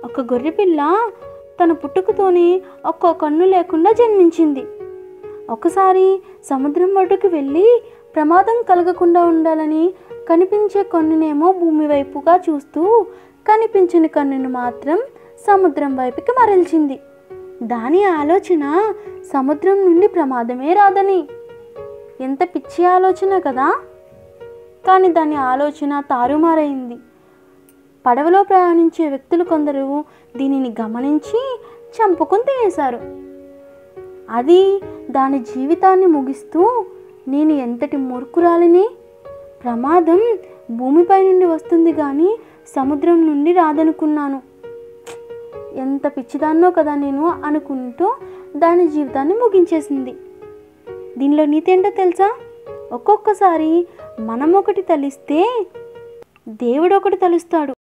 ఒక గొర్రెపిల్ల తన పుట్టుకతోనే ఒక్క కన్ను లేకుండా జన్మించింది ఒకసారి సముద్రం ఒడ్డుకు వెళ్ళి ప్రమాదం కలగకుండా ఉండాలని కనిపించే కన్నునేమో భూమి వైపుగా చూస్తూ కనిపించని కన్నును మాత్రం సముద్రం వైపుకి మరల్చింది దాని ఆలోచన సముద్రం నుండి ప్రమాదమే రాదని ఎంత పిచ్చి ఆలోచన కదా కానీ దాని ఆలోచన తారుమారైంది పడవలో ప్రయాణించే వ్యక్తులు కొందరు దీనిని గమనించి చంపుకుని తినేశారు అది దాని జీవితాన్ని ముగిస్తూ నేను ఎంతటి మూర్ఖురాలిని ప్రమాదం భూమిపై నుండి వస్తుంది కానీ సముద్రం నుండి రాదనుకున్నాను ఎంత పిచ్చిదాన్నో కదా నేను అనుకుంటూ దాని జీవితాన్ని ముగించేసింది దీనిలో నీతి ఏంటో తెలుసా ఒక్కొక్కసారి మనం ఒకటి తలిస్తే దేవుడు ఒకటి తలుస్తాడు